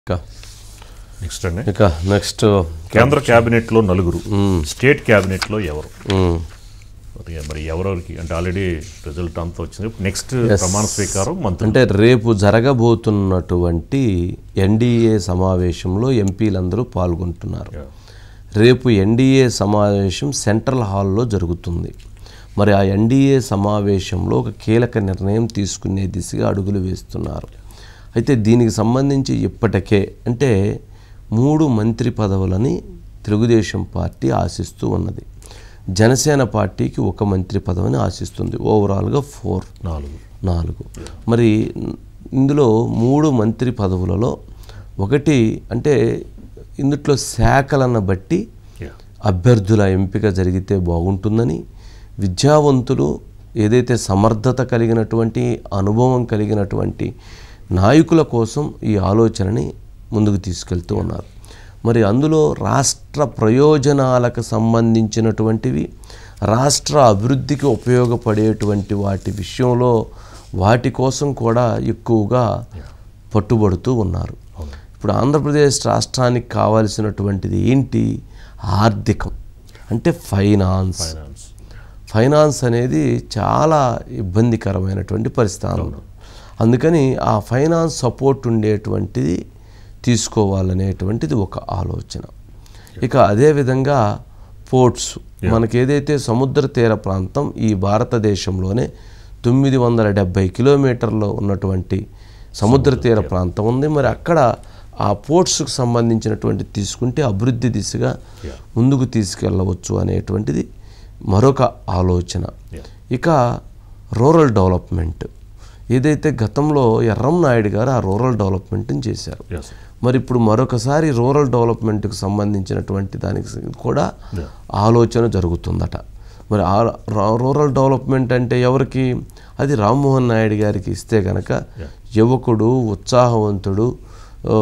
ఇక నెక్స్ట్ అండి ఇక నెక్స్ట్ కేంద్ర క్యాబినెట్లో నలుగురు స్టేట్ క్యాబినెట్లో ఎవరు మరి మరి ఎవరెవరికి అంటే ఆల్రెడీ రిజల్ట్ అంతా వచ్చింది నెక్స్ట్ ప్రమాణ స్వీకారం మంత్రి అంటే రేపు జరగబోతున్నటువంటి ఎన్డీఏ సమావేశంలో ఎంపీలందరూ పాల్గొంటున్నారు రేపు ఎన్డీఏ సమావేశం సెంట్రల్ హాల్లో జరుగుతుంది మరి ఆ ఎన్డీఏ సమావేశంలో ఒక కీలక నిర్ణయం తీసుకునే దిశగా అడుగులు వేస్తున్నారు అయితే దీనికి సంబంధించి ఇప్పటికే అంటే మూడు మంత్రి పదవులని తెలుగుదేశం పార్టీ ఆశిస్తూ ఉన్నది జనసేన పార్టీకి ఒక మంత్రి పదవిని ఆశిస్తుంది ఓవరాల్గా ఫోర్ నాలుగు నాలుగు మరి ఇందులో మూడు మంత్రి పదవులలో ఒకటి అంటే ఇందులో శాఖలను బట్టి Yeah. అభ్యర్థుల ఎంపిక జరిగితే బాగుంటుందని విద్యావంతులు ఏదైతే సమర్థత కలిగినటువంటి అనుభవం కలిగినటువంటి నాయకుల కోసం ఈ ఆలోచనని ముందుకు తీసుకెళ్తూ ఉన్నారు మరి అందులో రాష్ట్ర ప్రయోజనాలకు సంబంధించినటువంటివి రాష్ట్ర అభివృద్ధికి ఉపయోగపడేటువంటి వాటి విషయంలో వాటి కోసం కూడా ఎక్కువగా పట్టుబడుతూ ఉన్నారు ఇప్పుడు ఆంధ్రప్రదేశ్ రాష్ట్రానికి కావాల్సినటువంటిది ఏంటి ఆర్థికం అంటే ఫైనాన్స్ ఫైనాన్స్ ఫైనాన్స్ అనేది చాలా ఇబ్బందికరమైనటువంటి పరిస్థితి అందుకని ఆ ఫైనాన్స్ సపోర్ట్ ఉండేటువంటిది తీసుకోవాలనేటువంటిది ఒక ఆలోచన ఇక అదేవిధంగా పోర్ట్స్ మనకి ఏదైతే సముద్ర తీర ప్రాంతం ఈ భారతదేశంలోనే తొమ్మిది వందల డెబ్భై కిలోమీటర్లో ఉన్నటువంటి సముద్ర తీర ప్రాంతం ఉంది మరి అక్కడ ఆ పోర్ట్స్కి సంబంధించినటువంటి తీసుకుంటే అభివృద్ధి దిశగా ముందుకు తీసుకెళ్ళవచ్చు అనేటువంటిది మరొక ఆలోచన ఇక రూరల్ డెవలప్మెంట్ ఏదైతే గతంలో ఎర్రం నాయుడు గారు ఆ రూరల్ డెవలప్మెంట్ని చేశారు ఎస్ మరి ఇప్పుడు మరొకసారి రూరల్ డెవలప్మెంట్కి సంబంధించినటువంటి దానికి కూడా ఆలోచన జరుగుతుందట మరి ఆ రా- రూరల్ డెవలప్మెంట్ అంటే ఎవరికి అది రామ్మోహన్ నాయుడు గారికి ఇస్తే కనుక యువకుడు ఉత్సాహవంతుడు ఆ,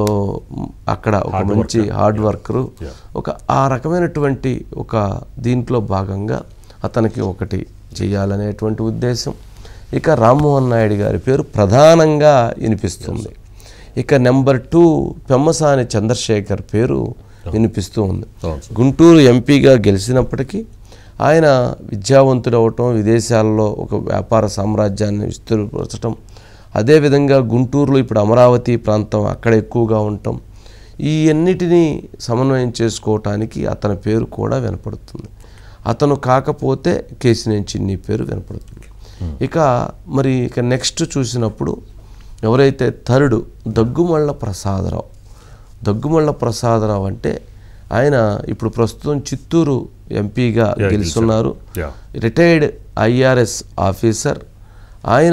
అక్కడ ఒక మంచి హార్డ్ వర్కరు ఒక ఆ రకమైనటువంటి ఒక దీంట్లో భాగంగా అతనికి ఒకటి చేయాలనేటువంటి ఉద్దేశం ఇక రామ్మోహన్ నాయుడు గారి పేరు ప్రధానంగా వినిపిస్తుంది ఇక నెంబర్ టూ పెమ్మసాని చంద్రశేఖర్ పేరు వినిపిస్తూ ఉంది అవును గుంటూరు ఎంపీగా గెలిచినప్పటికీ ఆయన విద్యావంతుడు అవటం విదేశాల్లో ఒక వ్యాపార సామ్రాజ్యాన్ని విస్తృపరచటం అదేవిధంగా గుంటూరులో ఇప్పుడు అమరావతి ప్రాంతం అక్కడ ఎక్కువగా ఉండటం ఈ అన్నిటినీ సమన్వయం చేసుకోవటానికి అతని పేరు కూడా వినపడుతుంది అతను కాకపోతే కేసినేని చిన్ని పేరు వినపడుతుంది ఇక మరి ఇక నెక్స్ట్ చూసినప్పుడు ఎవరైతే థర్డ్ దగ్గుమళ్ళ ప్రసాదరావు దగ్గుమళ్ళ ప్రసాదరావు అంటే ఆయన ఇప్పుడు ప్రస్తుతం చిత్తూరు ఎంపీగా గెలుస్తున్నారు యా రిటైర్డ్ ఐఆర్ఎస్ ఆఫీసర్ ఆయన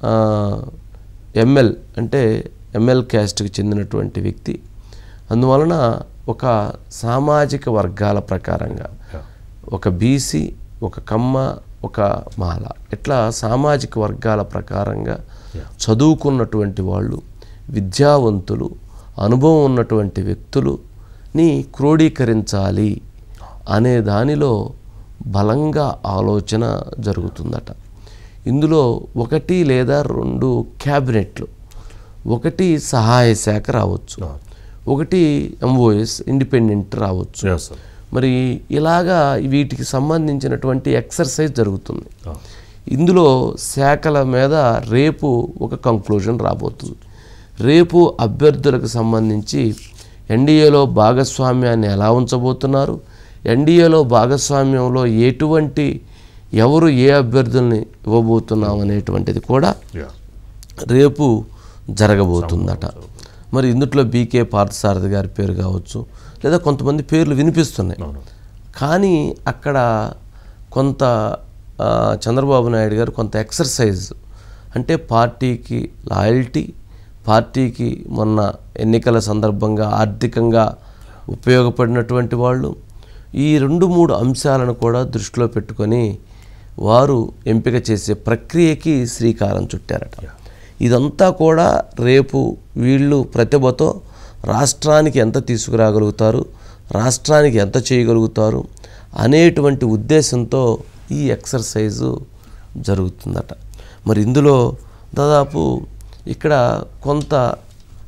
ఎంఎల్ అంటే ఎంఎల్ క్యాస్ట్కి చెందినటువంటి వ్యక్తి అందువలన ఒక సామాజిక వర్గాల ప్రకారంగా ఒక బీసీ ఒక కమ్మ ఒక మాల ఇట్లా సామాజిక వర్గాల ప్రకారంగా చదువుకున్నటువంటి వాళ్ళు విద్యావంతులు అనుభవం ఉన్నటువంటి వ్యక్తులుని క్రోడీకరించాలి అనే దానిలో బలంగా ఆలోచన జరుగుతుందట ఇందులో ఒకటి లేదా రెండు క్యాబినెట్లు ఒకటి సహాయ శాఖ రావచ్చు ఒకటి ఎంఓఎస్ ఇండిపెండెంట్ రావచ్చు ఎస్ సార్ మరి ఇలాగా వీటికి సంబంధించినటువంటి ఎక్సర్సైజ్ జరుగుతుంది ఇందులో శాఖల మీద రేపు ఒక కంక్లూజన్ రాబోతుంది రేపు అభ్యర్థులకు సంబంధించి ఎన్డీఏలో భాగస్వామ్యాన్ని ఎలా ఉంచబోతున్నారు ఎన్డీఏలో భాగస్వామ్యంలో ఎటువంటి ఎవరు ఏ అభ్యర్థుల్ని ఇవ్వబోతున్నాం అనేటువంటిది కూడా యా రేపు జరగబోతుందట మరి ఇందుట్లో బీకే పార్థసారథి గారి పేరు కావచ్చు లేదా కొంతమంది పేర్లు వినిపిస్తున్నాయి అవును కానీ అక్కడ కొంత ఆ, చంద్రబాబు నాయుడు గారు కొంత ఎక్సర్సైజ్ అంటే పార్టీకి లాయల్టీ పార్టీకి మొన్న ఎన్నికల సందర్భంగా ఆర్థికంగా ఉపయోగపడినటువంటి వాళ్ళు ఈ రెండు మూడు అంశాలను కూడా దృష్టిలో పెట్టుకొని వారు ఎంపిక చేసే ప్రక్రియకి శ్రీకారం చుట్టారట ఇదంతా కూడా రేపు వీళ్ళు ప్రతిభతో రాష్ట్రానికి ఎంత తీసుకురాగలుగుతారు రాష్ట్రానికి ఎంత చేయగలుగుతారు అనేటువంటి ఉద్దేశంతో ఈ ఎక్సర్సైజు జరుగుతుందట మరి ఇందులో దాదాపు ఇక్కడ కొంత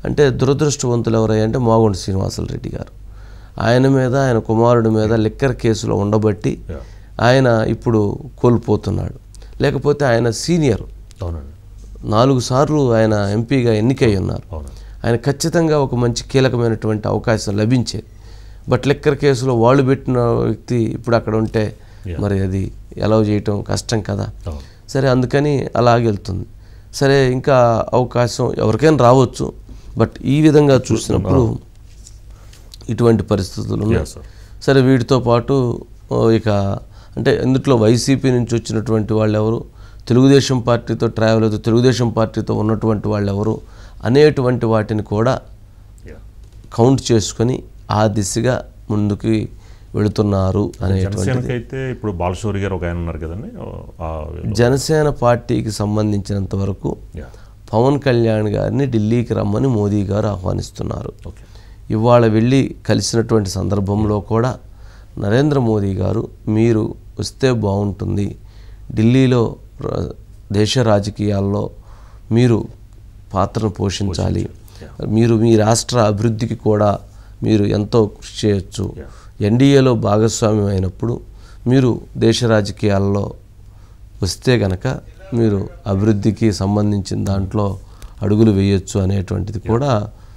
అంటే దురదృష్టవంతులు ఎవరయ్యంటే మాగుంట శ్రీనివాసులు రెడ్డి గారు ఆయన మీద ఆయన కుమారుడి మీద లిక్కర్ కేసులో ఉండబట్టి Yeah. ఆయన ఇప్పుడు కోల్పోతున్నాడు లేకపోతే ఆయన సీనియర్ అవునండి నాలుగు సార్లు ఆయన ఎంపీగా ఎన్నికై ఉన్నారు అవునండి ఆయన ఖచ్చితంగా ఒక మంచి కీలకమైనటువంటి అవకాశం లభించేది బట్ లెక్కర్ కేసులో వాళ్ళు పెట్టిన వ్యక్తి ఇప్పుడు అక్కడ ఉంటే Yeah. మరి అది అలౌ చేయటం కష్టం కదా అవును సరే అందుకని అలాగే వెళ్తుంది సరే ఇంకా అవకాశం ఎవరికైనా రావచ్చు బట్ ఈ విధంగా చూసినప్పుడు ఇటువంటి పరిస్థితులు ఉన్నాయి Yes, sir. సరే వీటితో పాటు ఓ, ఇక అంటే ఇందులో వైసీపీ నుంచి వచ్చినటువంటి వాళ్ళు ఎవరు తెలుగుదేశం పార్టీతో ట్రావెల్ అవుతూ తెలుగుదేశం పార్టీతో ఉన్నటువంటి వాళ్ళు ఎవరు అనేటువంటి వాటిని కూడా Yeah. కౌంట్ చేసుకొని ఆ దిశగా ముందుకు వెళుతున్నారు అనేటువంటి జనసేనకైతే ఇప్పుడు బాలశౌరి గారు ఒక ఆయన ఉన్నారు కదండి ఆ జనసేన పార్టీకి సంబంధించినంత వరకు యా పవన్ కళ్యాణ్ గారిని ఢిల్లీకి రమ్మని మోదీ గారు ఆహ్వానిస్తున్నారు ఓకే ఇవాళ వెళ్ళి కలిసినటువంటి సందర్భంలో కూడా నరేంద్ర మోదీ గారు మీరు వస్తే బాగుంటుంది ఢిల్లీలో ర- దేశ రాజకీయాల్లో మీరు పాత్రను పోషించాలి మీరు మీ రాష్ట్ర అభివృద్ధికి కూడా మీరు ఎంతో కృషి చేయొచ్చు ఎన్డీఏలో భాగస్వామ్యం అయినప్పుడు మీరు దేశ రాజకీయాల్లో వస్తే గనక మీరు అభివృద్ధికి సంబంధించిన దాంట్లో అడుగులు వేయొచ్చు అనేటువంటిది కూడా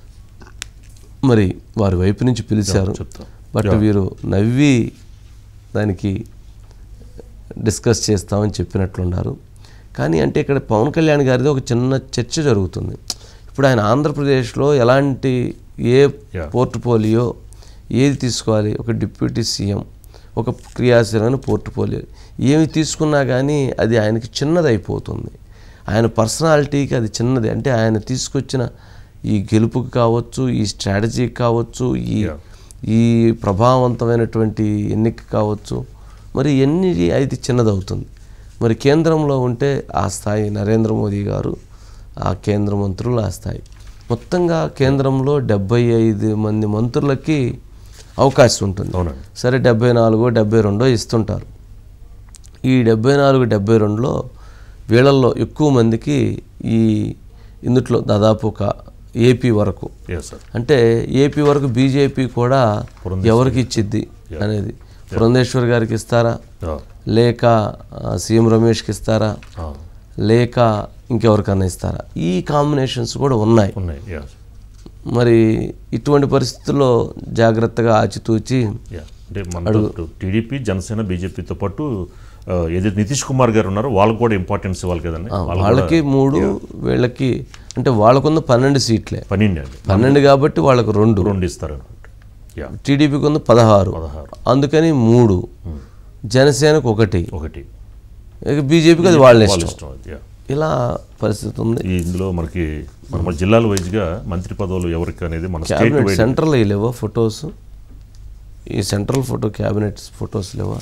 మరి వారి వైపు నుంచి పిలిచారు చెప్తాం. బట్ వీరు నవ్వి దానికి డిస్కస్ చేస్తామని చెప్పినట్లున్నారు కానీ అంటే ఇక్కడ పవన్ కళ్యాణ్ గారిది ఒక చిన్న చర్చ జరుగుతుంది ఇప్పుడు ఆయన ఆంధ్రప్రదేశ్లో ఎలాంటి ఏ Yeah. పోర్ట్ఫోలియో ఏది తీసుకోవాలి ఒక డిప్యూటీ సీఎం ఒక క్రియాశీలమైన పోర్ట్ఫోలియో ఏమి తీసుకున్నా కానీ అది ఆయనకి చిన్నది అయిపోతుంది ఆయన పర్సనాలిటీకి అది చిన్నది అంటే ఆయన తీసుకొచ్చిన ఈ గెలుపుకి కావచ్చు ఈ స్ట్రాటజీకి కావచ్చు ఈ Yeah. ఈ ప్రభావవంతమైనటువంటి ఎన్నిక కావచ్చు మరి ఎన్ని అది చిన్నదవుతుంది మరి కేంద్రంలో ఉంటే ఆ స్థాయి నరేంద్ర మోదీ గారు ఆ కేంద్ర మంత్రులు ఆ స్థాయి మొత్తంగా కేంద్రంలో డెబ్బై ఐదు మంది మంత్రులకి అవకాశం ఉంటుంది అవునండి. సరే డెబ్బై నాలుగో డెబ్బై రెండో ఇస్తుంటారు ఈ డెబ్బై నాలుగు డెబ్బై రెండులో వీళ్ళల్లో ఎక్కువ మందికి ఈ ఇందుట్లో దాదాపు ఒక ఏపీ వరకు ఎస్ సార్ అంటే ఏపీ వరకు బీజేపీ కూడా ఎవరికి ఇచ్చిద్ది అనేది పురంధేశ్వర్ గారికి ఇస్తారా లేక ఆ, సీఎం రమేష్కి ఇస్తారా లేక ఇంకెవరికన్నా ఇస్తారా ఈ కాంబినేషన్స్ కూడా ఉన్నాయి ఉన్నాయి yes. మరి ఇటువంటి పరిస్థితుల్లో జాగ్రత్తగా ఆచితూచి Yeah. అంటే మన టీడీపీ జనసేన బీజేపీతో పాటు ఆ, ఏదైతే నితీష్ కుమార్ గారు ఉన్నారో వాళ్ళకు కూడా ఇంపార్టెన్స్ ఇవ్వాలి కదండి ఆ, వాళ్ళు వాళ్ళకి మూడు వీళ్ళకి అంటే వాళ్ళకున్న పన్నెండు సీట్లే పన్నెండు అండి పన్నెండు కాబట్టి వాళ్ళకు రెండు రెండు ఇస్తారు అనుకుంటా యా టీడీపీకి ఉంది పదహారు పదహారు అందుకని మూడు జనసేనకు ఒకటి ఒకటి ఇక బీజేపీకి అది వాళ్ళ వాళ్ళ ఇష్టం ఇష్టం అది yeah. ఇలా పరిస్థితి ఉంది ఈ ఇందులో మనకి మన మన జిల్లాల వైజ్గా మంత్రి పదవులు ఎవరికి అనేది మన స్టేట్ క్యాబినెట్ వైజ్ సెంట్రల్ అవి లేవా ఫొటోస్ ఈ సెంట్రల్ ఫోటో క్యాబినెట్ ఫొటోస్ లేవా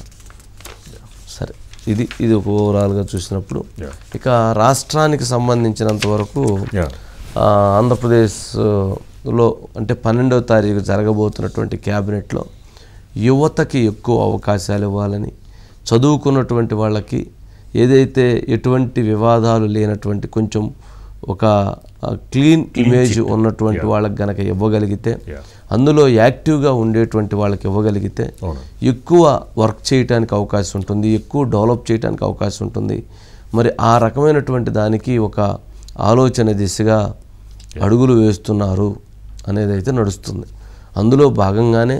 సరే ఇది ఇది ఒక ఓవరాల్గా చూసినప్పుడు Yeah. ఇక రాష్ట్రానికి సంబంధించినంత వరకు యా ఆ, ఆంధ్రప్రదేశ్లో అంటే పన్నెండవ తారీఖు జరగబోతున్నటువంటి క్యాబినెట్లో యువతకి ఎక్కువ అవకాశాలు ఇవ్వాలని చదువుకున్నటువంటి వాళ్ళకి ఏదైతే ఎటువంటి వివాదాలు లేనటువంటి కొంచెం ఒక క్లీన్ ఇమేజ్ ఉన్నటువంటి వాళ్ళకి గనక ఇవ్వగలిగితే Yeah. అందులో యాక్టివ్గా ఉండేటువంటి వాళ్ళకి ఇవ్వగలిగితే అవును ఎక్కువ వర్క్ చేయడానికి అవకాశం ఉంటుంది ఎక్కువ డెవలప్ చేయడానికి అవకాశం ఉంటుంది మరి ఆ రకమైనటువంటి దానికి ఒక ఆలోచన దిశగా అడుగులు వేస్తున్నారు అనేది అయితే నడుస్తుంది అందులో భాగంగానే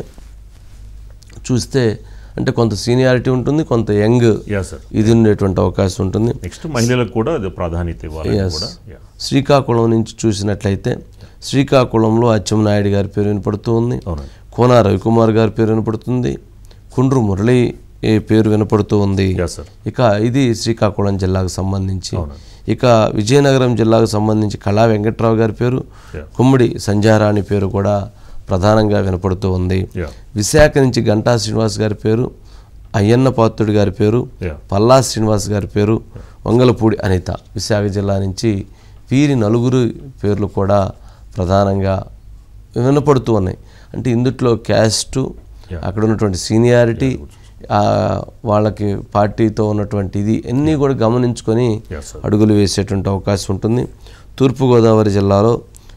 చూస్తే అంటే కొంత సీనియారిటీ ఉంటుంది కొంత యంగ్ యా సార్ ఇది ఉండేటువంటి అవకాశం ఉంటుంది నెక్స్ట్ మహిళలకు కూడా అది ప్రాధాన్యత ఇవ్వాలి Yes. కూడా యా శ్రీకాకుళం నుంచి చూసినట్లయితే శ్రీకాకుళంలో అచ్చెన్నాయుడు గారి పేరు వినపడుతూ ఉంది అవునండి కోన రవికుమార్ గారి పేరు వినపడుతుంది కుండ్రు మురళి ఏ పేరు వినపడుతూ ఉంది యా సార్ ఇక ఇది శ్రీకాకుళం జిల్లాకు సంబంధించి అవునండి. ఇక విజయనగరం జిల్లాకు సంబంధించి కళా వెంకట్రావు గారి పేరు Yeah. కుమ్మడి సంధ్యారాణి పేరు కూడా ప్రధానంగా వినపడుతూ ఉంది యా విశాఖ నుంచి గంటా శ్రీనివాస్ గారి పేరు అయ్యన్న పాత్రుడి గారి పేరు యా పల్లా శ్రీనివాస్ గారి పేరు వంగలపూడి అనిత విశాఖ జిల్లా నుంచి వీరి నలుగురు పేర్లు కూడా ప్రధానంగా వినపడుతూ ఉన్నాయి అంటే ఇందుట్లో క్యాస్టు Yeah. అక్కడ ఉన్నటువంటి సీనియారిటీ ఆ, వాళ్ళకి పార్టీతో ఉన్నటువంటి ఇది అన్నీ కూడా గమనించుకొని Yes, sir. అడుగులు వేసేటువంటి అవకాశం ఉంటుంది తూర్పుగోదావరి జిల్లాలో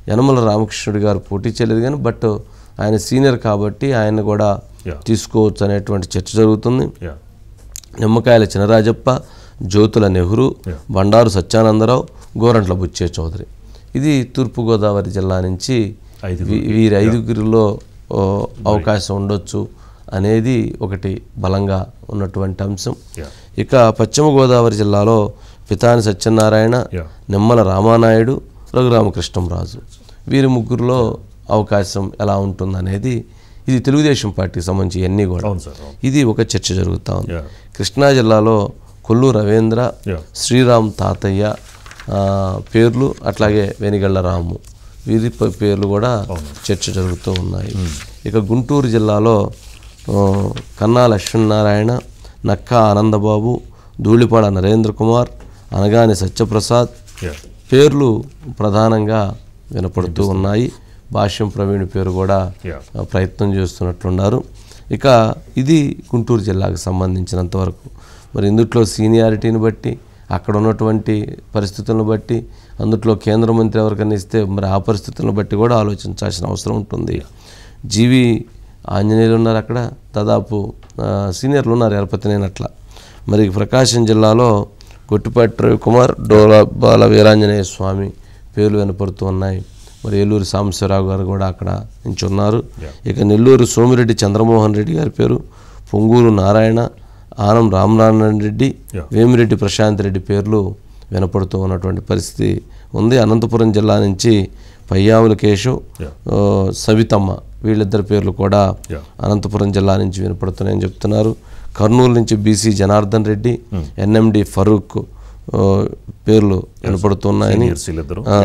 యనమల రామకృష్ణుడు గారు పోటీ చేయలేదు కానీ బట్ ఆయన సీనియర్ కాబట్టి ఆయన కూడా Yeah. తీసుకోవచ్చు అనేటువంటి చర్చ జరుగుతుంది యా నిమ్మకాయల చినరాజప్ప జ్యోతుల నెహ్రూ Yeah. బండారు సత్యానందరావు గోరంట్ల బుచ్చే చౌదరి ఇది తూర్పుగోదావరి జిల్లా నుంచి ఐదుగురు. వీ- వీరి ఐదుగురిలో ఓ, అవకాశం ఉండొచ్చు అనేది ఒకటి బలంగా ఉన్నటువంటి అంశం Yeah. ఇక పశ్చిమ గోదావరి జిల్లాలో పితాని సత్యనారాయణ Yeah. నిమ్మల రామానాయుడు రఘురామకృష్ణంరాజు వీరి ముగ్గురులో అవకాశం ఎలా ఉంటుందనేది ఇది తెలుగుదేశం పార్టీకి సంబంధించి అన్నీ కూడా అవును సార్ అవును ఇది ఒక చర్చ జరుగుతూ ఉంది Yeah. కృష్ణా జిల్లాలో కొల్లు రవీంద్ర Yeah. శ్రీరామ్ తాతయ్య ఆ, పేర్లు అట్లాగే వెనిగళ్ళ రాము వీరి ప- పేర్లు కూడా చర్చ జరుగుతూ ఉన్నాయి ఇక గుంటూరు జిల్లాలో ఆ, కన్నా లక్ష్మీనారాయణ నక్కా ఆనందబాబు ధూళిపాడ నరేంద్ర కుమార్ అనగాని సత్యప్రసాద్ యా పేర్లు ప్రధానంగా వినపడుతూ ఉన్నాయి భాష్యం ప్రవీణ్ పేరు కూడా Yeah. ఆ, ప్రయత్నం చేస్తున్నట్లున్నారు ఇక ఇది గుంటూరు జిల్లాకు సంబంధించినంత వరకు మరి ఇందుట్లో సీనియారిటీని బట్టి అక్కడ ఉన్నటువంటి పరిస్థితులను బట్టి అందుట్లో కేంద్ర మంత్రి ఎవరికైనా ఇస్తే మరి ఆ పరిస్థితులను బట్టి కూడా ఆలోచించాల్సిన అవసరం ఉంటుంది జీవి ఆంజనేయులు ఉన్నారు అక్కడ దాదాపు ఆ, సీనియర్లు ఉన్నారు ఎరపతినేనట్ల మరి ప్రకాశం జిల్లాలో గొట్టిపాటి రవికుమార్ డోలా బాల వీరాంజనేయ స్వామి పేర్లు వినపడుతూ ఉన్నాయి మరి ఏలూరు సాంబశివరావు గారు కూడా అక్కడ నుంచి ఉన్నారు ఇక నెల్లూరు సోమిరెడ్డి చంద్రమోహన్ రెడ్డి గారి పేరు పొంగూరు నారాయణ ఆనం రామనారాయణ రెడ్డి Yeah. వేమిరెడ్డి ప్రశాంత్ రెడ్డి పేర్లు వినపడుతూ ఉన్నటువంటి పరిస్థితి ఉంది అనంతపురం జిల్లా నుంచి పయ్యావుల కేశవ్ Yeah. ఆ, సవితమ్మ వీళ్ళిద్దరి పేర్లు కూడా Yeah. అనంతపురం జిల్లా నుంచి వినపడుతున్నాయని చెప్తున్నారు కర్నూలు నుంచి బీసీ జనార్దన్ రెడ్డి ఎన్ఎండి ఫరూక్ ఆ, పేర్లు వినపడుతున్నాయని సీనియర్స్ వీళ్ళిద్దరు ఆ,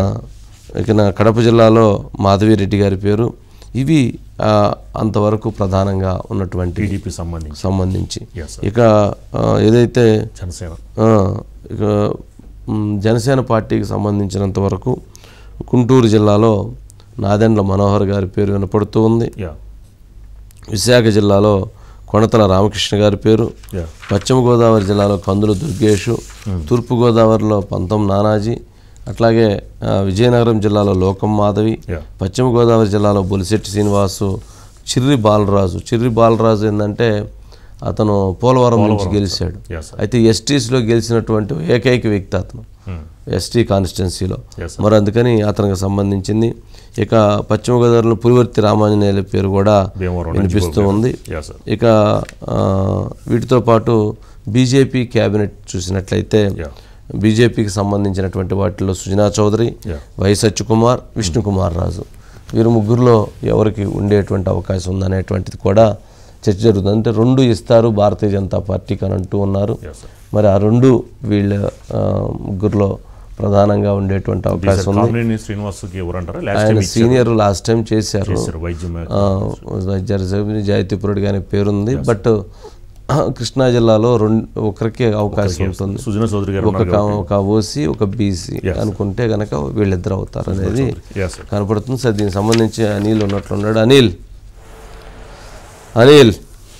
ఇక నా కడప జిల్లాలో మాధవిరెడ్డి గారి పేరు ఇవి ఆ, అంతవరకు ప్రధానంగా ఉన్నటువంటి టీడీపీ సంబంధించి సంబంధించి Yes, sir. ఇక ఆ, ఏదైతే జనసేన ఆ, ఇక మ్, జనసేన పార్టీకి సంబంధించినంత వరకు గుంటూరు జిల్లాలో నాదెండ్ల మనోహర్ గారి పేరు వినపడుతూ ఉంది యా విశాఖ జిల్లాలో కొణతల రామకృష్ణ గారి పేరు యా పశ్చిమ గోదావరి జిల్లాలో కందులు దుర్గేషు తూర్పు గోదావరిలో పంతం నానాజీ అట్లాగే ఆ, విజయనగరం జిల్లాలో లోకం మాధవి Yeah. పశ్చిమ గోదావరి జిల్లాలో బొలిశెట్టి శ్రీనివాసు చిర్రి బాలరాజు చిర్రి బాలరాజు ఏంటంటే అతను పోలవరం నుంచి గెలిచాడు Yes, sir. అయితే ఎస్టీస్లో గెలిచినటువంటి ఏకైక వ్యక్తి అతను ఎస్టీ కాన్స్టిట్యున్సీలో Yes, మరి అందుకని అతనికి సంబంధించింది ఇక పశ్చిమ గోదావరిలో పులివర్తి రామాంజనేయుల పేరు కూడా భీమవరం వినిపిస్తూ ఉంది యా సార్ ఇక ఆ, వీటితో పాటు బీజేపీ క్యాబినెట్ చూసినట్లయితే Yeah. బీజేపీకి సంబంధించినటువంటి వాటిల్లో సుజనా చౌదరి Yeah. వై సత్యకుమార్ విష్ణుకుమార్ రాజు వీరు ముగ్గురులో ఎవరికి ఉండేటువంటి అవకాశం ఉందనేటువంటిది కూడా చర్చ జరుగుతుంది అంటే రెండు ఇస్తారు భారతీయ జనతా పార్టీకి అని అంటూ ఉన్నారు Yes, sir. మరి ఆ రెండు వీళ్ళ ఆ, ముగ్గురులో ప్రధానంగా ఉండేటువంటి అవకాశం ఉంది కామినేని శ్రీనివాసుకి ఎవరంటారా లాస్ట్ ఆయన టైం సీనియర్ లాస్ట్ టైం చేశారు ఇచ్చారు వైద్యం జరజబిని జయతిపురుడు గారి పేరుంది బట్ కృష్ణా జిల్లాలో రెండు ఒకరికి అవకాశం ఉంటుంది సుజనా చౌదరి గారు ఒక కా- ఒక ఓసీ ఒక బీసీ అనుకుంటే గనక వీళ్ళిద్దరు అవుతారు అనేది యా సార్ కనపడుతుంది సార్ దీనికి సంబంధించి అనిల్ ఉన్నట్లున్నాడు అనిల్ అనిల్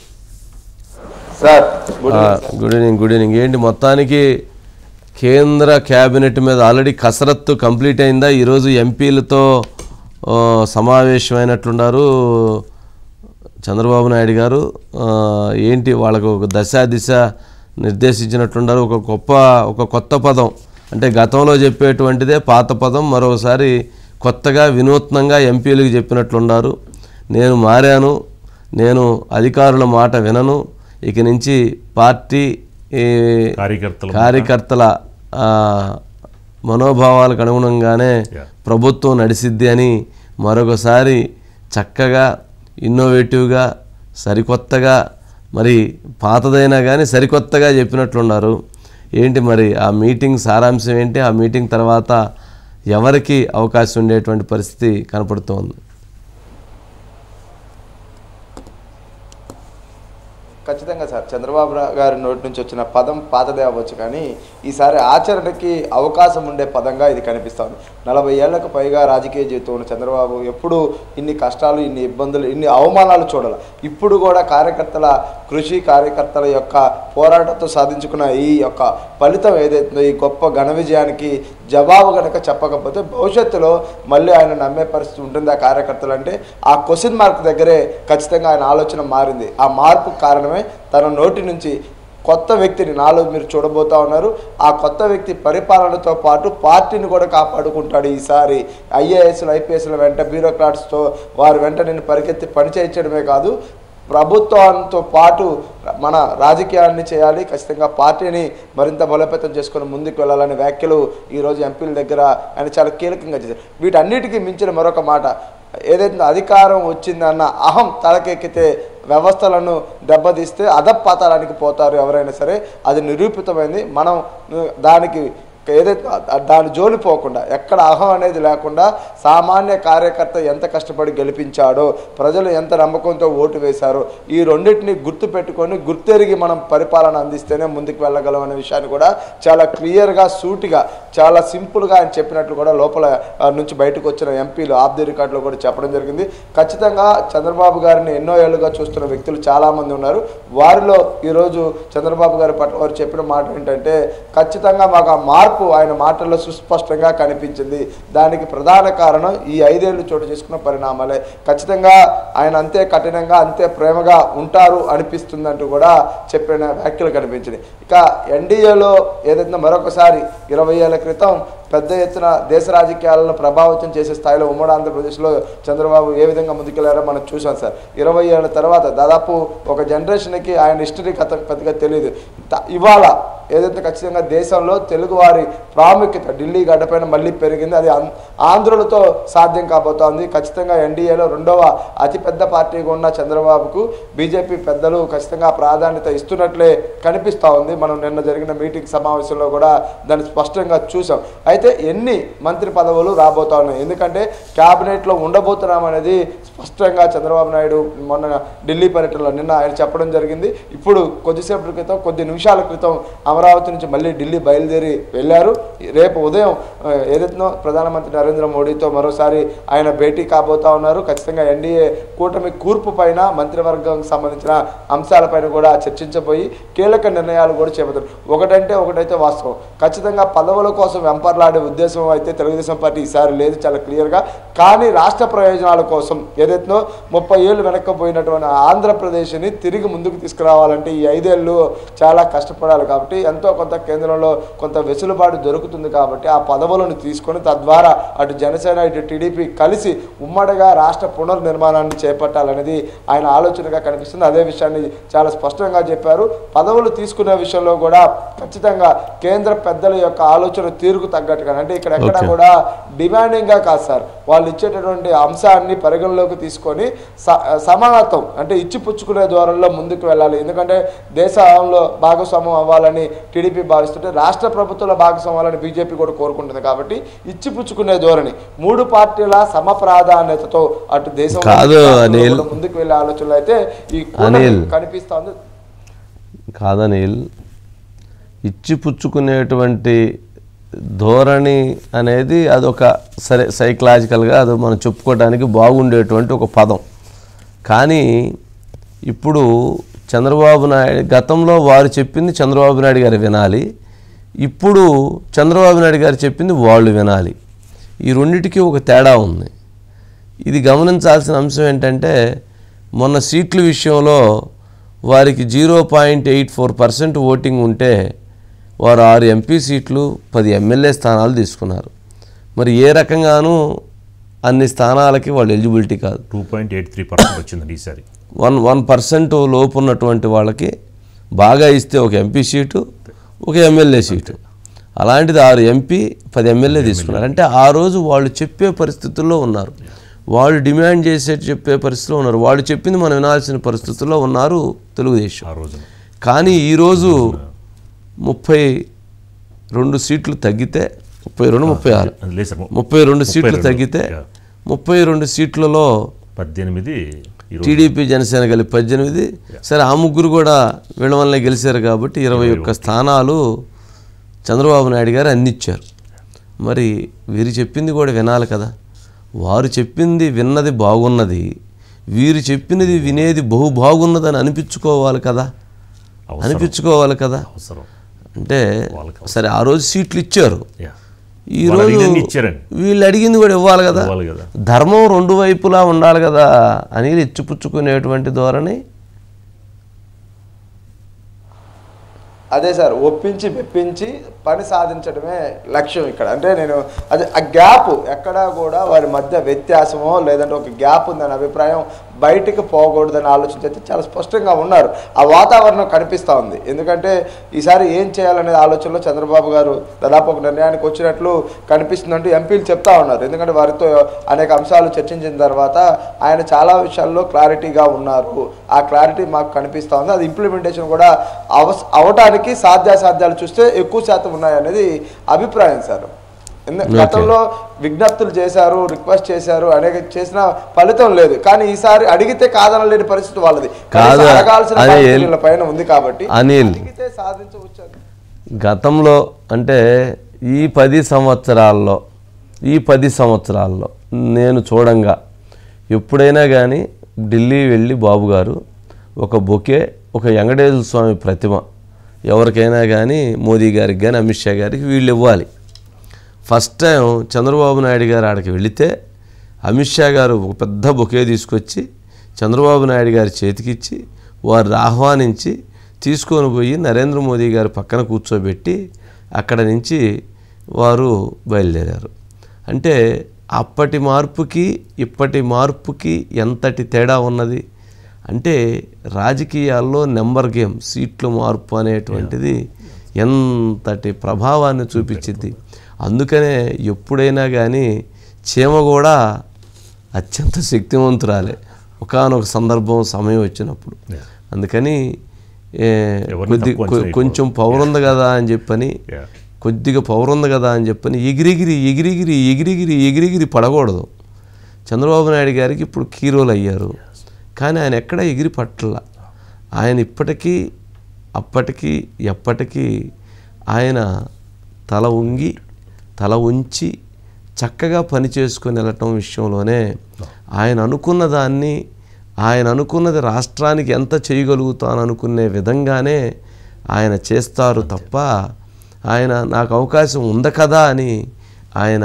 సార్ ఆ, గుడ్ ఈవినింగ్ గుడ్ ఈవినింగ్ ఏంటి మొత్తానికి కేంద్ర క్యాబినెట్ మీద ఆల్రెడీ కసరత్తు కంప్లీట్ అయిందా ఈరోజు ఎంపీలతో ఆ, సమావేశమైనట్లున్నారు చంద్రబాబు నాయుడు గారు ఆ, ఏంటి వాళ్ళకు ఒక దశ దిశ నిర్దేశించినట్లున్నారు ఒక గొప్ప ఒక కొత్త పదం అంటే గతంలో చెప్పేటువంటిదే పాత పదం మరోసారి కొత్తగా వినూత్నంగా ఎంపీలకు చెప్పినట్లున్నారు నేను మారాను నేను అధికారుల మాట వినను ఇక నుంచి పార్టీ ఈ, కార్యకర్తలు కార్యకర్తల ఆ, మనోభావాలకు అనుగుణంగానే Yeah. ప్రభుత్వం నడిసిద్ది అని మరొకసారి చక్కగా ఇన్నోవేటివ్గా సరికొత్తగా మరి పాతదైనా కానీ సరికొత్తగా చెప్పినట్లున్నారు ఏంటి మరి ఆ మీటింగ్ సారాంశం ఏంటి ఆ మీటింగ్ తర్వాత ఎవరికి అవకాశం ఉండేటువంటి పరిస్థితి కనపడుతోంది ఖచ్చితంగా సార్ చంద్రబాబు రా- గారి నోటి నుంచి వచ్చిన పదం పాతదే అవ్వచ్చు కానీ ఈసారి ఆచరణకి అవకాశం ఉండే పదంగా ఇది కనిపిస్తోంది నలభై ఏళ్లకు పైగా రాజకీయ జీవితం ఉన్న చంద్రబాబు ఎప్పుడు ఇన్ని కష్టాలు ఇన్ని ఇబ్బందులు ఇన్ని అవమానాలు చూడాలి ఇప్పుడు కూడా కార్యకర్తల కృషి కార్యకర్తల యొక్క పోరాటంతో సాధించుకున్న ఈ యొక్క ఫలితం ఏదైతుందో ఈ గొప్ప ఘన విజయానికి జవాబు కనుక చెప్పకపోతే భవిష్యత్తులో మళ్ళీ ఆయన నమ్మే పరిస్థితి ఉంటుంది ఆ కార్యకర్తలు అంటే ఆ క్వశ్చన్ మార్క్ దగ్గరే ఖచ్చితంగా ఆయన ఆలోచన మారింది ఆ మార్పు కారణమే తన నోటి నుంచి కొత్త వ్యక్తిని నాలో మీరు చూడబోతా ఉన్నారు ఆ కొత్త వ్యక్తి పరిపాలనతో పాటు పార్టీని కూడా కాపాడుకుంటాడు ఈసారి ఐఏఎస్లు ఐపీఎస్ల వెంట బ్యూరోక్రాట్స్తో వారి వెంట నేను పరిగెత్తి పని చేయించడమే కాదు ప్రభుత్వంతో పాటు మన రాజకీయాన్ని చేయాలి ఖచ్చితంగా పార్టీని మరింత బలోపేతం చేసుకొని ముందుకు వెళ్ళాలనే వ్యాఖ్యలు ఈరోజు ఎంపీల దగ్గర ఆయన చాలా కీలకంగా చేశారు వీటన్నిటికీ మించిన మరొక మాట ఏదైతే అధికారం వచ్చిందన్న అహం తలకెక్కితే వ్యవస్థలను దెబ్బతీస్తే అధపాతాళానికి పోతారు ఎవరైనా సరే అది నిరూపితమైంది మనం ఉ, దానికి ఏదైతే ఆ- దాని జోలి పోకుండా ఎక్కడ అహం అనేది లేకుండా సామాన్య కార్యకర్త ఎంత కష్టపడి గెలిపించాడో ప్రజలు ఎంత నమ్మకంతో ఓటు వేశారో ఈ రెండింటిని గుర్తు పెట్టుకొని గుర్తెరిగి మనం పరిపాలన అందిస్తేనే ముందుకు వెళ్ళగలం అనే విషయాన్ని కూడా చాలా క్లియర్గా సూటిగా చాలా సింపుల్గా ఆయన చెప్పినట్లు కూడా లోపల ఆ, నుంచి బయటకు వచ్చిన ఎంపీలు ఆఫ్ ది రికార్డులో కూడా చెప్పడం జరిగింది ఖచ్చితంగా చంద్రబాబు గారిని ఎన్నో ఏళ్ళుగా చూస్తున్న వ్యక్తులు చాలామంది ఉన్నారు వారిలో ఈరోజు చంద్రబాబు గారి పట్ల వారు చెప్పిన మాట ఏంటంటే ఖచ్చితంగా మాకు ఆ మార్పు ఆయన మాటల్లో సుస్పష్టంగా కనిపించింది దానికి ప్రధాన కారణం ఈ ఐదేళ్లు చోటు చేసుకున్న పరిణామాలే ఖచ్చితంగా ఆయన అంతే కఠినంగా అంతే ప్రేమగా ఉంటారు అనిపిస్తుందంటూ కూడా చెప్పిన వ్యాఖ్యలు కనిపించినాయి ఇక ఎన్డీఏలో ఏదైతే మరొకసారి ఇరవై ఏళ్ల క్రితం పెద్ద ఎత్తున దేశ రాజకీయాలను ప్రభావితం చేసే స్థాయిలో ఉమ్మడి ఆంధ్రప్రదేశ్లో చంద్రబాబు ఏ విధంగా ముందుకెళ్లారో మనం చూసాం సార్ ఇరవై ఏళ్ళ తర్వాత దాదాపు ఒక జనరేషన్కి ఆయన హిస్టరీ కథ పెద్దగా తెలియదు త- ఇవాళ ఏదైతే ఖచ్చితంగా దేశంలో తెలుగువారి ప్రాముఖ్యత ఢిల్లీ గడ్డపైన మళ్ళీ పెరిగింది అది ఆం- ఆంధ్రులతో సాధ్యం కాబోతోంది ఖచ్చితంగా ఎన్డీఏలో రెండవ అతిపెద్ద పార్టీగా ఉన్న చంద్రబాబుకు బీజేపీ పెద్దలు ఖచ్చితంగా ప్రాధాన్యత ఇస్తున్నట్లే కనిపిస్తూ ఉంది మనం నిన్న జరిగిన మీటింగ్ సమావేశంలో కూడా దాన్ని స్పష్టంగా చూసాం అయితే ఎన్ని మంత్రి పదవులు రాబోతా ఉన్నాయి ఎందుకంటే క్యాబినెట్లో ఉండబోతున్నాం అనేది స్పష్టంగా చంద్రబాబు నాయుడు మొన్న ఢిల్లీ పర్యటనలో నిన్న ఆయన చెప్పడం జరిగింది ఇప్పుడు కొద్దిసేపటి క్రితం కొద్ది నిమిషాల క్రితం అమరావతి నుంచి మళ్ళీ ఢిల్లీ బయలుదేరి వెళ్ళారు రేపు ఉదయం ఆ, ఏదైతే ప్రధానమంత్రి నరేంద్ర మోడీతో మరోసారి ఆయన భేటీ కాబోతా ఉన్నారు ఖచ్చితంగా ఎన్డీఏ కూటమి కూర్పు పైన మంత్రివర్గం సంబంధించిన అంశాలపైన కూడా చర్చించబోయి కీలక నిర్ణయాలు కూడా చేపడతారు ఒకటంటే ఒకటైతే వాస్తవం ఖచ్చితంగా పదవుల కోసం వెంపర్లాడే ఉద్దేశం అయితే తెలుగుదేశం పార్టీ ఈసారి లేదు చాలా క్లియర్గా కానీ రాష్ట్ర ప్రయోజనాల కోసం ఏదైతే ముప్పై ఏళ్ళు వెనక్కపోయినటువంటి ఆంధ్రప్రదేశ్ని తిరిగి ముందుకు తీసుకురావాలంటే ఈ ఐదేళ్ళు చాలా కష్టపడాలి కాబట్టి ఎంతో కొంత కేంద్రంలో కొంత వెసులుబాటు దొరుకుతుంది కాబట్టి ఆ పదవులను తీసుకొని తద్వారా అటు జనసేన ఇటు టీడీపీ కలిసి ఉమ్మడిగా రాష్ట్ర పునర్నిర్మాణాన్ని చేపట్టాలనేది ఆయన ఆలోచనగా కనిపిస్తుంది అదే విషయాన్ని చాలా స్పష్టంగా చెప్పారు పదవులు తీసుకునే విషయంలో కూడా ఖచ్చితంగా కేంద్ర పెద్దల యొక్క ఆలోచన తీరుకు తగ్గట్టుగా అంటే ఇక్కడ ఎక్కడ Okay. కూడా డిమాండింగ్ గా కాదు సార్ వాళ్ళు ఇచ్చేటటువంటి అంశాన్ని పరిగణలోకి తీసుకొని స- సమానత్వం అంటే ఇచ్చి పుచ్చుకునే ధోరణిలో ముందుకు వెళ్ళాలి ఎందుకంటే దేశంలో భాగస్వామ్యం అవ్వాలని టీడీపీ భావిస్తుంటే రాష్ట్ర ప్రభుత్వంలో భాగస్వామ్యం అవ్వాలని బీజేపీ కూడా కోరుకుంటుంది కాబట్టి ఇచ్చి పుచ్చుకునే ధోరణి మూడు పార్టీల సమ ప్రాధాన్యతతో అటు దేశం కాదు, అనిల్. ముందుకు వెళ్ళే ఆలోచనలు అయితే ఈ కూటమి అనిల్. కనిపిస్తోంది కాదనిల్ ఇచ్చి పుచ్చుకునేటువంటి ధోరణి అనేది అదొక సరే సైకలాజికల్గా అది మనం చెప్పుకోవడానికి బాగుండేటువంటి ఒక పదం కానీ ఇప్పుడు చంద్రబాబు నాయుడు గతంలో వారు చెప్పింది చంద్రబాబు నాయుడు గారు వినాలి ఇప్పుడు చంద్రబాబు నాయుడు గారు చెప్పింది వాళ్ళు వినాలి ఈ రెండిటికి ఒక తేడా ఉంది ఇది గమనించాల్సిన అంశం ఏంటంటే మొన్న సీట్ల విషయంలో వారికి zero point eight four percent voting ఉంటే వారు ఆరు ఎంపీ సీట్లు పది ఎమ్మెల్యే స్థానాలు తీసుకున్నారు మరి ఏ రకంగానూ అన్ని స్థానాలకి వాళ్ళు ఎలిజిబిలిటీ కాదు two point eight three percent వచ్చిందండి ఈసారి వన్ వన్ పర్సెంట్ లోపు ఉన్నటువంటి వాళ్ళకి బాగా ఇస్తే ఒక ఎంపీ సీటు ఒక ఎమ్మెల్యే సీటు అలాంటిది ఆరు ఎంపీ పది ఎమ్మెల్యే తీసుకున్నారు అంటే ఆ రోజు వాళ్ళు చెప్పే పరిస్థితుల్లో ఉన్నారు వాళ్ళు డిమాండ్ చేసే చెప్పే పరిస్థితిలో ఉన్నారు వాళ్ళు చెప్పింది మనం వినాల్సిన పరిస్థితుల్లో ఉన్నారు తెలుగుదేశం ఆ రోజున కానీ ఈరోజు ముప్పై రెండు సీట్లు తగ్గితే ముప్పై రెండు ముప్పై ఆరు అది లేదు సార్ ముప్పై రెండు సీట్లు 32, తగ్గితే yeah. ముప్పై రెండు సీట్లలో పద్దెనిమిది ఈరోజు టీడీపీ జనసేన కలిపి పద్దెనిమిది సరే ఆ ముగ్గురు కూడా వీళ్ళ వల్లనే గెలిచారు కాబట్టి ఇరవై ఒక్క స్థానాలు చంద్రబాబు నాయుడు గారు అందించారు మరి వీరు చెప్పింది కూడా వినాలి కదా వారు చెప్పింది విన్నది బాగున్నది వీరు చెప్పినది వినేది బహు బాగున్నదని అనిపించుకోవాలి కదా అవసరం అనిపించుకోవాలి కదా అవసరం అంటే వాళ్ళకి సరే ఆ రోజు సీట్లు ఇచ్చారు యా ఈ వాళ్ళు రోజు అడిగింది ఇచ్చారండి వీళ్ళు అడిగింది కూడా ఇవ్వాలి కదా ఇవ్వాలి కదా ధర్మం రెండు వైపులా ఉండాలి కదా అని ఇచ్చిపుచ్చుకునేటువంటి ధోరణి అదే సార్ ఒప్పించి మెప్పించి పని సాధించడమే లక్ష్యం ఇక్కడ అంటే నేను అదే ఆ గ్యాప్ ఎక్కడా కూడా వారి మధ్య వ్యత్యాసమో లేదంటే ఒక గ్యాప్ ఉందనే అభిప్రాయం బయటికి పోకూడదని ఆలోచించి అయితే చాలా స్పష్టంగా ఉన్నారు ఆ వాతావరణం కనిపిస్తూ ఉంది ఎందుకంటే ఈసారి ఏం చేయాలనే ఆలోచనలో చంద్రబాబు గారు దాదాపు ఒక నిర్ణయానికి వచ్చినట్లు కనిపిస్తుందంటూ ఎంపీలు చెప్తా ఉన్నారు ఎందుకంటే వారితో అనేక అంశాలు చర్చించిన తర్వాత ఆయన చాలా విషయాల్లో క్లారిటీగా ఉన్నారు ఆ క్లారిటీ మాకు కనిపిస్తూ ఉంది అది ఇంప్లిమెంటేషన్ కూడా అవ అవటానికి సాధ్యాసాధ్యాలు చూస్తే ఎక్కువ శాతం ఉన్నాయనేది అభిప్రాయం సార్ ఎందు- గతంలో విజ్ఞప్తులు చేశారు రిక్వెస్ట్ చేశారు అనేక చేసిన ఫలితం లేదు కానీ ఈసారి అడిగితే కాదనలేని పరిస్థితి వాళ్ళది కాదు, కనీసం అడగాల్సిన అదే బాధ్యత ఎల్- వీళ్ళ పైన ఉంది కాబట్టి అనిల్ అడిగితే సాధించవచ్చు అని. గతంలో అంటే ఈ పది సంవత్సరాల్లో ఈ పది సంవత్సరాల్లో నేను చూడంగా ఎప్పుడైనా కానీ ఢిల్లీ వెళ్ళి బాబు గారు ఒక బొకే ఒక వెంకటేశ్వర స్వామి ప్రతిమ ఎవరికైనా కానీ మోదీ గారికి కానీ అమిత్ షా గారికి వీళ్ళు ఇవ్వాలి ఫస్ట్ టైం చంద్రబాబు నాయుడు గారు ఆడికి వెళితే అమిత్ షా గారు ఒక పెద్ద బొకే తీసుకొచ్చి చంద్రబాబు నాయుడు గారి చేతికిచ్చి వారిని ఆహ్వానించి తీసుకొని పోయి నరేంద్ర మోదీ గారి పక్కన కూర్చోబెట్టి అక్కడ నుంచి వారు బయలుదేరారు అంటే అప్పటి మార్పుకి ఇప్పటి మార్పుకి ఎంతటి తేడా ఉన్నది అంటే రాజకీయాల్లో నెంబర్ గేమ్ సీట్లు మార్పు అనేటువంటిది ఎంతటి ప్రభావాన్ని చూపించింది అందుకనే ఎప్పుడైనా కానీ చీమ కూడా అత్యంత శక్తివంతురాలే ఒకానొక సందర్భం సమయం వచ్చినప్పుడు అందుకని ఏ, ఎవరిని కొద్ది తక్కువ కొ- అంచనా కొంచెం పవర్ ఉంది కదా అని చెప్పని Yeah. కొద్దిగా పవర్ ఉంది కదా అని చెప్పని ఎగిరిగిరి ఎగిరిగిరి ఎగిరిగిరి ఎగిరిగిరి పడకూడదు చంద్రబాబు నాయుడు గారికి ఇప్పుడు కీరోలు అయ్యారు కానీ ఆయన ఎక్కడ ఎగిరి పట్టల ఆయన ఇప్పటికీ అప్పటికి ఎప్పటికీ ఆయన తల ఉంగి తల ఉంచి చక్కగా పని చేసుకొని వెళ్ళటం విషయంలోనే ఆయన అనుకున్న దాన్ని ఆయన అనుకున్నది రాష్ట్రానికి ఎంత చేయగలుగుతాను అనుకునే విధంగానే ఆయన చేస్తారు తప్ప ఆయన నాకు అవకాశం ఉంది కదా అని ఆయన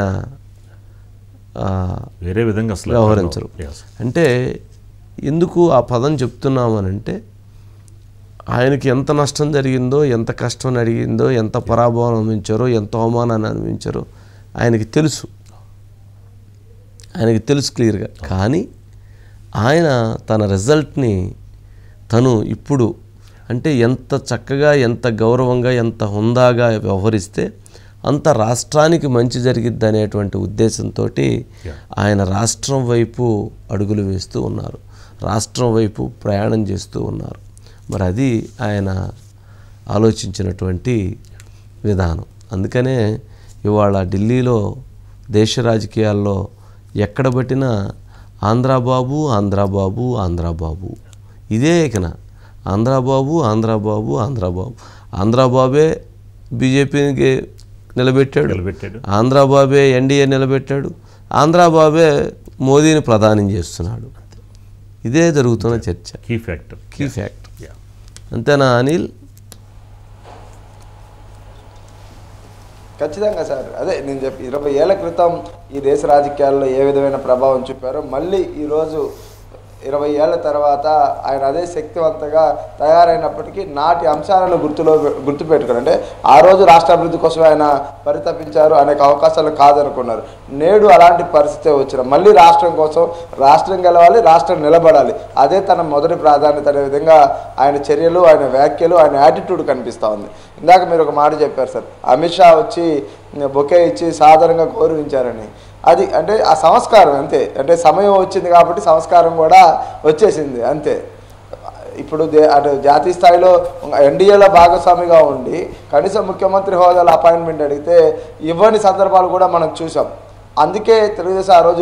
ఆ, వేరే విధంగా అసలు వ్యవహరించరు Yes. అంటే ఎందుకు ఆ పదం చెప్తున్నామనంటే ఆయనకి ఎంత నష్టం జరిగిందో ఎంత కష్టం అడిగిందో ఎంత పరాభవం అనుభవించారో ఎంత అవమానాన్ని అనుభవించారో ఆయనకి తెలుసు ఆయనకి తెలుసు క్లియర్గా కానీ ఆయన తన రిజల్ట్ని తను ఇప్పుడు అంటే ఎంత చక్కగా ఎంత గౌరవంగా ఎంత హుందాగా వ్యవహరిస్తే అంత రాష్ట్రానికి మంచి జరిగిద్ది అనేటువంటి ఉద్దేశంతో ఆయన రాష్ట్రం వైపు అడుగులు వేస్తూ ఉన్నారు రాష్ట్రం వైపు ప్రయాణం చేస్తూ ఉన్నారు మరి అది ఆయన ఆలోచించినటువంటి విధానం అందుకనే ఇవాళ ఢిల్లీలో దేశ రాజకీయాల్లో ఎక్కడ పట్టినా ఆంధ్రాబాబు ఆంధ్రాబాబు ఆంధ్రాబాబు ఇదే ఇకన ఆంధ్రాబాబు ఆంధ్రాబాబు ఆంధ్రాబాబు ఆంధ్రాబాబే బీజేపీకి నిలబెట్టాడు నిలబెట్టాడు. ఆంధ్రాబాబే ఎన్డీఏ నిలబెట్టాడు ఆంధ్రాబాబే మోదీని ప్రధానం చేస్తున్నాడు ఇదే జరుగుతున్న చర్చ కీ ఫ్యాక్టర్ కీ ఫ్యాక్ట్ అంతేనా అనిల్ ఖచ్చితంగా సార్ అదే నేను చెప్పి ఇరవై ఏళ్ల క్రితం ఈ దేశ రాజకీయాల్లో ఏ విధమైన ప్రభావం చూపారో మళ్ళీ ఈరోజు ఇరవై ఏళ్ల తర్వాత ఆయన అదే శక్తివంతంగా తయారైనప్పటికీ నాటి అంశాలను గుర్తులో గుర్తుపెట్టుకుని అంటే ఆ రోజు రాష్ట్ర అభివృద్ధి కోసం ఆయన పరితపించారు అనేక అవకాశాలు కాదనుకున్నారు నేడు అలాంటి పరిస్థితి వచ్చిన మళ్ళీ రాష్ట్రం కోసం రాష్ట్రం గెలవాలి రాష్ట్రం నిలబడాలి అదే తన మొదటి ప్రాధాన్యత అనే విధంగా ఆయన చర్యలు ఆయన వ్యాఖ్యలు ఆయన యాటిట్యూడ్ కనిపిస్తూ ఉంది ఇందాక మీరు ఒక మాట చెప్పారు సార్ అమిత్ షా వచ్చి బొకే ఇచ్చి సాధారణంగా గౌరవించారని అది అంటే ఆ సంస్కారం అంతే అంటే సమయం వచ్చింది కాబట్టి సంస్కారం కూడా వచ్చేసింది అంతే ఇప్పుడు దే- అటు జాతీయ స్థాయిలో ఎన్డీఏలో భాగస్వామిగా ఉండి కనీసం ముఖ్యమంత్రి హోదాలో అపాయింట్మెంట్ అడిగితే ఇవ్వని సందర్భాలు కూడా మనం చూసాం అందుకే తెలుగుదేశం ఆ రోజు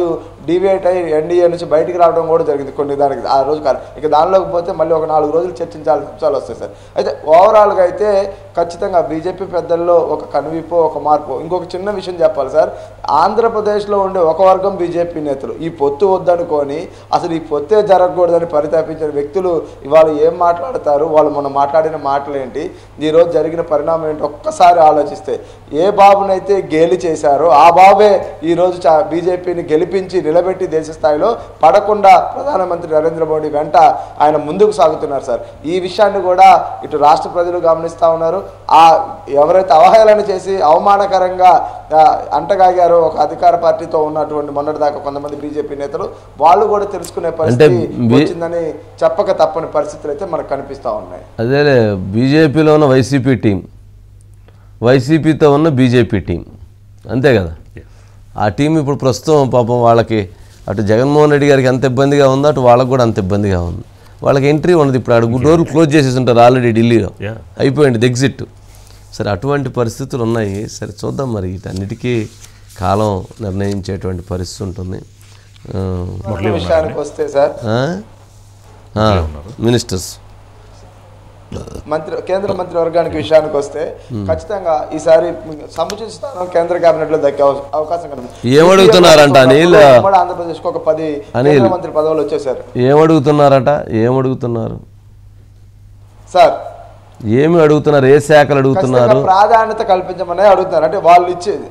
డివియేట్ అయ్యి ఎన్డీఏ నుంచి బయటికి రావడం కూడా జరిగింది కొన్ని దానికి ఆ రోజు కాదు ఇక దానిలోకి పోతే మళ్ళీ ఒక నాలుగు రోజులు చర్చించాల్సిన అంశాలు వస్తాయి సార్ అయితే ఓవరాల్గా అయితే ఖచ్చితంగా బీజేపీ పెద్దల్లో ఒక కనువిప్పు ఒక మార్పు ఇంకొక చిన్న విషయం చెప్పాలి సార్ ఆంధ్రప్రదేశ్లో ఉండే ఒక వర్గం బీజేపీ నేతలు ఈ పొత్తు వద్దనుకొని అసలు ఈ పొత్తే జరగకూడదని పరితాపించిన వ్యక్తులు ఇవాళ ఏం మాట్లాడతారు వాళ్ళు మొన్న మాట్లాడిన మాటలు ఏంటి ఈరోజు జరిగిన పరిణామం ఏంటి ఒక్కసారి ఆలోచిస్తే ఏ బాబునైతే గేలి చేశారో ఆ బాబే ఈరోజు చా బీజేపీని గెలిపించి నిలబెట్టి దేశ స్థాయిలో పడకుండా ప్రధానమంత్రి నరేంద్ర మోడీ వెంట ఆయన ముందుకు సాగుతున్నారు సార్ ఈ విషయాన్ని కూడా ఇటు రాష్ట్ర ప్రజలు గమనిస్తూ ఉన్నారు ఆ ఎవరైతే అవహేళన చేసి అవమానకరంగా ఆ, అంటగాగారో ఒక అధికార పార్టీతో ఉన్నటువంటి మొన్నటిదాకా కొంతమంది బీజేపీ నేతలు వాళ్ళు కూడా తెలుసుకునే పరిస్థితి బి- వచ్చిందని చెప్పక తప్పని పరిస్థితులు అయితే మనకు కనిపిస్తూ ఉన్నాయి అదేలే బీజేపీలో ఉన్న వైసీపీ టీం వైసీపీతో ఉన్న బీజేపీ టీం అంతే కదా ఆ టీం ఇప్పుడు ప్రస్తుతం పాపం వాళ్ళకి అటు జగన్మోహన్ రెడ్డి గారికి ఎంత ఇబ్బందిగా ఉందో అటు వాళ్ళకి కూడా అంత ఇబ్బందిగా ఉంది వాళ్ళకి ఎంట్రీ ఉండదు ఇప్పుడు అడుగు డోర్లు క్లోజ్ చేసేసి ఉంటారు ఆల్రెడీ ఢిల్లీలో Yeah. అయిపోయింది ఎగ్జిట్ సరే అటువంటి పరిస్థితులు ఉన్నాయి సరే చూద్దాం మరి వీటన్నిటికీ కాలం నిర్ణయించేటువంటి పరిస్థితి ఉంటుంది ఆ, మురళి విషయానికి వస్తే సార్ ఆ? ఆ, మినిస్టర్స్ మంత్రి కేంద్ర మంత్రి వర్గానికి విషయానికి వస్తే ఖచ్చితంగా ఈసారి సముచిత స్థానం కేంద్ర కేబినెట్ లో దక్కే అవ- అవకాశం కనిపిస్తుంది ఏమడుగుతున్నారంట అనిల్? ఉమ్మడి ఆంధ్రప్రదేశ్ కు ఒక పది అనిల్. కేంద్ర మంత్రి పదవులు వచ్చేసారు ఏమడుగుతున్నారట ఏమడుగుతున్నారు సార్ ఏమి అడుగుతున్నారు ఏ శాఖలు అడుగుతున్నారు ఖచ్చితంగా ప్రాధాన్యత కల్పించమని అడుగుతున్నారు అంటే వాళ్ళు ఇచ్చేది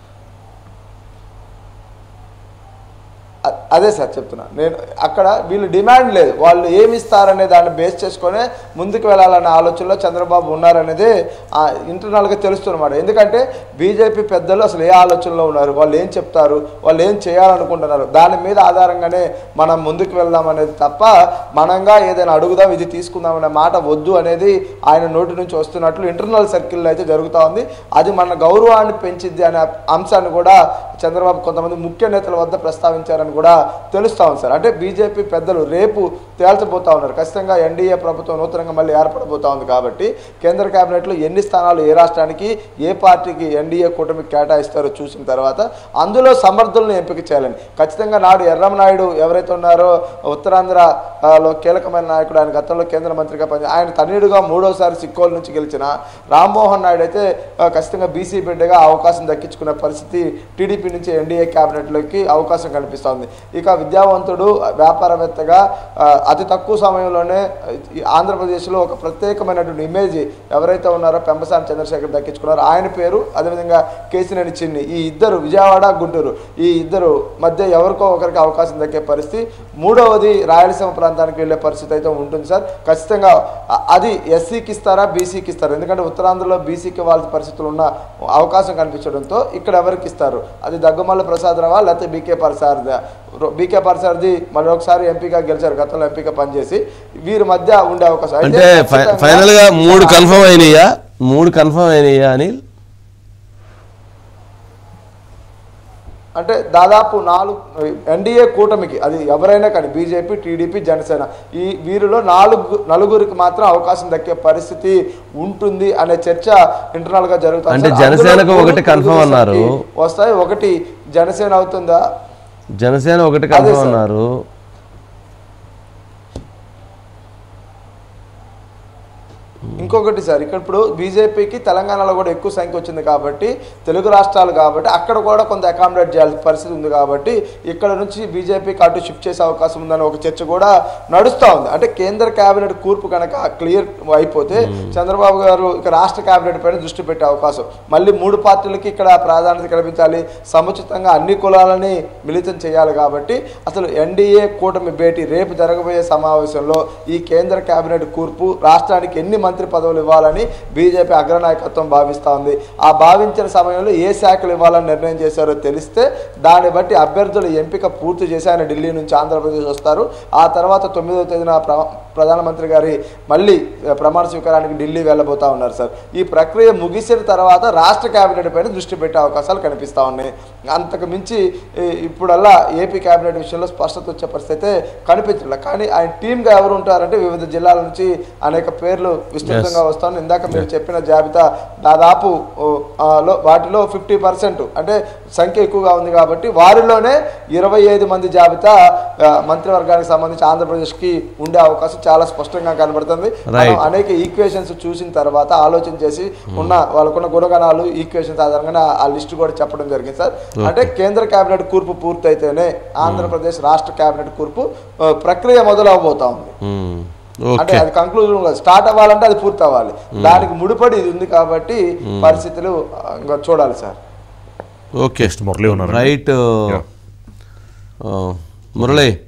అ- అదే సార్ చెప్తున్నా నేను అక్కడ వీళ్ళు డిమాండ్ లేదు వాళ్ళు ఏమి ఇస్తారనే దాన్ని బేస్ చేసుకొని ముందుకు వెళ్ళాలనే ఆలోచనలో చంద్రబాబు ఉన్నారనేది ఆ, ఇంటర్నల్గా తెలుస్తున్నమాట ఎందుకంటే బీజేపీ పెద్దలు అసలు ఏ ఆలోచనలో ఉన్నారు వాళ్ళు ఏం చెప్తారు వాళ్ళు ఏం చేయాలనుకుంటున్నారు దాని మీద ఆధారంగానే మనం ముందుకు వెళ్దాం అనేది తప్ప మనంగా ఏదైనా అడుగుదాం ఇది తీసుకుందాం అనే మాట వద్దు అనేది ఆయన నోటి నుంచి వస్తున్నట్లు ఇంటర్నల్ సర్కిల్లో అయితే జరుగుతూ ఉంది అది మన గౌరవాన్ని పెంచిద్ది అనే అంశాన్ని కూడా చంద్రబాబు కొంతమంది ముఖ్య నేతల వద్ద ప్రస్తావించారని కూడా తెలుస్తా ఉంది సార్ అంటే బీజేపీ పెద్దలు రేపు తేల్చబోతా ఉన్నారు ఖచ్చితంగా ఎన్డీఏ ప్రభుత్వం నూతనంగా మళ్ళీ ఏర్పడబోతా ఉంది కాబట్టి కేంద్ర కేబినెట్లో ఎన్ని స్థానాలు ఏ రాష్ట్రానికి ఏ పార్టీకి ఎన్డీఏ కూటమికి కేటాయిస్తారో చూసిన తర్వాత అందులో సమర్థులను ఎంపిక చేయాలని ఖచ్చితంగా నాడు ఎర్రమనాయుడు ఎవరైతే ఉన్నారో ఉత్తరాంధ్రలో కీలకమైన నాయకుడు ఆయన గతంలో కేంద్ర మంత్రిగా పని ఆయన తనయుడుగా మూడోసారి సిక్కోల్ నుంచి గెలిచిన రామ్మోహన్ నాయుడు అయితే ఆ, ఖచ్చితంగా బీసీ బిడ్డగా అవకాశం దక్కించుకునే పరిస్థితి టీడీపీ నుంచి ఎన్డీఏ క్యాబినెట్లోకి అవకాశం కనిపిస్తోంది ఇక విద్యావంతుడు వ్యాపారవేత్తగా ఆ, అతి తక్కువ సమయంలోనే ఈ ఆంధ్రప్రదేశ్లో ఒక ప్రత్యేకమైనటువంటి ఇమేజ్ ఎవరైతే ఉన్నారో పెంపసాని చంద్రశేఖర్ దక్కించుకున్నారో ఆయన పేరు అదేవిధంగా కేసినేని చిన్ని ఈ ఇద్దరు విజయవాడ గుంటూరు ఈ ఇద్దరు మధ్య ఎవరికో ఒకరికి అవకాశం దక్కే పరిస్థితి మూడవది రాయలసీమ ప్రాంతానికి వెళ్ళే పరిస్థితి అయితే ఉంటుంది సార్ ఖచ్చితంగా అ- అది ఎస్సీకి ఇస్తారా బీసీకి ఇస్తారా ఎందుకంటే ఉత్తరాంధ్రలో బీసీకి వాళ్ళ పరిస్థితులు ఉన్న అవకాశం కనిపించడంతో ఇక్కడ ఎవరికి ఇస్తారు అది దగ్గుమల్ల ప్రసాద్ రావా లేకపోతే బీకే పరసారదా బీకే పరసారది మళ్ళీ ఒకసారి ఎంపీగా గెలిచారు గతంలో ఎంపీగా పనిచేసి వీరి మధ్య ఉండే అవకాశం అయితే అంటే ఫై- ఖచ్చితంగా ఫైనల్ గా మూడు కన్ఫర్మ్ అయినాయా మూడు కన్ఫర్మ్ అయినాయా అనిల్ అంటే దాదాపు నాలుగు ఎన్డీఏ కూటమికి అది ఎవరైనా కానీ బీజేపీ టీడీపీ జనసేన ఈ వీరిలో నాలుగు నలుగురికి మాత్రం అవకాశం దక్కే పరిస్థితి ఉంటుంది అనే చర్చ ఇంటర్నల్ గా జరుగుతుంది అంటే సార్. అందులో జనసేనకు మూడు ఒకటి confirm అన్నారు. తెలుగుదేశానికి వస్తాయి ఒకటి జనసేన అవుతుందా జనసేన ఒకటి అదే కన్ఫర్మ్ సార్. అన్నారు ఇంకొకటి సార్ ఇక్కడ ఇప్పుడు బీజేపీకి తెలంగాణలో కూడా ఎక్కువ సంఖ్య వచ్చింది కాబట్టి తెలుగు రాష్ట్రాలు కాబట్టి అక్కడ కూడా కొంత అకామిడేట్ చేయాల్సిన పరిస్థితి ఉంది కాబట్టి ఇక్కడ నుంచి బీజేపీకి అటు షిఫ్ట్ చేసే అవకాశం ఉందని ఒక చర్చ కూడా నడుస్తూ ఉంది అంటే కేంద్ర కేబినెట్ కూర్పు కనుక క్లియర్ అయిపోతే చంద్రబాబు గారు ఇక రాష్ట్ర కేబినెట్ పైన దృష్టి పెట్టే అవకాశం మళ్ళీ మూడు పార్టీలకి ఇక్కడ ప్రాధాన్యత కల్పించాలి సముచితంగా అన్ని కులాలని మిళితం చేయాలి కాబట్టి అసలు ఎన్డీఏ కూటమి భేటీ రేపు జరగబోయే సమావేశంలో ఈ కేంద్ర కేబినెట్ కూర్పు రాష్ట్రానికి ఎన్ని మంత్రి పదవులు ఇవ్వాలని బీజేపీ అగ్రనాయకత్వం భావిస్తూ ఉంది ఆ భావించిన సమయంలో ఏ శాఖలు ఇవ్వాలని నిర్ణయం చేశారో తెలిస్తే దాన్ని బట్టి అభ్యర్థుల ఎంపిక పూర్తి చేసి ఆయన ఢిల్లీ నుంచి ఆంధ్రప్రదేశ్ వస్తారు ఆ తర్వాత తొమ్మిదవ తేదీన ప్ర- ప్రధానమంత్రి గారి మళ్ళీ ఆ, ప్రమాణ స్వీకారానికి ఢిల్లీ వెళ్ళబోతా ఉన్నారు సార్ ఈ ప్రక్రియ ముగిసిన తర్వాత రాష్ట్ర కేబినెట్ పైన దృష్టి పెట్టే అవకాశాలు కనిపిస్తూ ఉన్నాయి అంతకు మించి ఈ, ఇప్పుడల్లా ఏపీ కేబినెట్ విషయంలో స్పష్టత వచ్చే పరిస్థితి అయితే కనిపించట్లేదు కానీ ఆయన టీమ్గా ఎవరు ఉంటారంటే వివిధ జిల్లాల నుంచి అనేక పేర్లు విస్తృతంగా విధంగా వస్తాను ఇందాక మీరు చెప్పిన జాబితా దాదాపు ఓ, ఆ, లో వాటిలో ఫిఫ్టీ పర్సెంట్ అంటే సంఖ్య ఎక్కువగా ఉంది కాబట్టి వారిలోనే ఇరవై ఐదు మంది జాబితా ఆ, మంత్రివర్గానికి సంబంధించి ఆంధ్రప్రదేశ్కి ఉండే అవకాశం చాలా స్పష్టంగా కనబడుతుంది మనం Right. అనేక ఈక్వేషన్స్ చూసిన తర్వాత ఆలోచన చేసి ఉన్న వాళ్ళకున్న గుణగణాలు ఈక్వేషన్స్ ఆధారంగా ఆ లిస్ట్ కూడా చెప్పడం జరిగింది సార్ అంటే కేంద్ర కేబినెట్ కూర్పు పూర్తయితేనే ఆంధ్రప్రదేశ్ రాష్ట్ర కేబినెట్ కూర్పు ఆ, ప్రక్రియ మొదలవబోతా ఉంది మ్మ్. అంటే ఓకే అది కంక్లూజన్ స్టార్ట్ అవ్వాలంటే అది పూర్తి అవ్వాలి దానికి ముడిపడి ఇది ఉంది కాబట్టి పరిస్థితులు ఆ, ఇంకా చూడాలి సార్ ఓకే నెక్స్ట్ మురళి ఉన్నారు రైట్ Yeah. ఆ, మురళి